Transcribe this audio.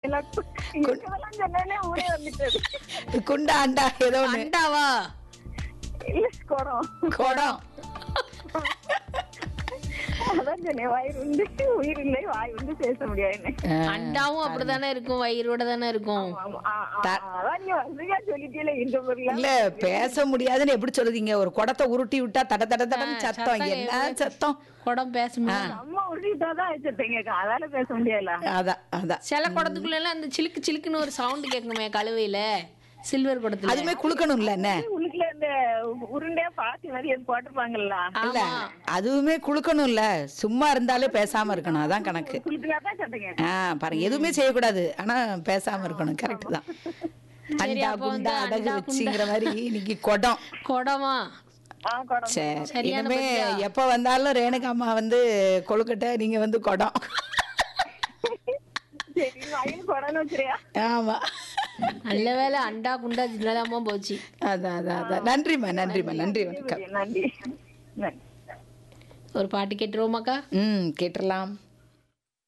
பாத்தீங்களா இருக்கதெல்லாம் சொன்னேனே ஊரே வந்துட்டது குண்டா அண்டா ஏதோ ஒண்ணு அண்டாவா இல்ல குடம் குடம் அதான் சொன்னேன் வயிறு உண்டு உயிர் இல்லை வாய் உண்டு பேச முடியாது ஆ, அண்டாவும் அப்படிதானே இருக்கும் வயிறோட தானே இருக்கும் அதான் நீங்க வசதியா சொல்லிட்டீங்களே இந்த பொருள் இல்ல பேச முடியாதுன்னு எப்படி சொல்லுதீங்க ஒரு குடத்தை உருட்டி விட்டா தட தட தடன்னு சத்தம் சத்தம் என்ன சத்தம் குடம் பேச முடியும் அம்மா உருட்டிட்டாதான் வச்சிருப்பீங்க அதால பேச முடியல அதான் அதான் சில குடத்துக்குள்ள எல்லாம் அந்த சிலுக்கு சிலுக்குன்னு ஒரு சவுண்ட் கேட்கணுமே கழுவையில சில்வர் குடத்துல அதுமே குளுக்கணும்ல என்ன உள்ளுக்குள்ள இந்த உருண்டையா பாத்தி மாதிரி எது போட்டிருப்பாங்கல்ல இல்ல அதுவுமே குளுக்கணும்ல சும்மா இருந்தாலே பேசாம இருக்கணும் அதான் கணக்கு குளிக்கலாம் சத்தங்க ஆ பாருங்க எதுவுமே செய்யக்கூடாது ஆனா பேசாம இருக்கணும் கரெக்ட் தான் அண்டா அப்ப வந்து குண்டா அடகு அண்டா, வச்சுங்கிற மாதிரி இன்னைக்கு குடம் குடமா ஆ குடம் சரி சரியான இனிமே பதிலா? எப்ப வந்தாலும் ரேணுகா அம்மா வந்து கொழுக்கட்டை நீங்க வந்து குடம் சரி வயிறு குடம்னு வச்சிருயா ஆமா நல்ல வேளை அண்டா குண்டா இல்லாம போச்சு அதான் அதான் அதான் நன்றிம்மா நன்றிம்மா நன்றி வணக்கம் நன்றி நன்றி ஒரு பாட்டு கேட்டுருவோமாக்கா ம் கேட்டுடலாம்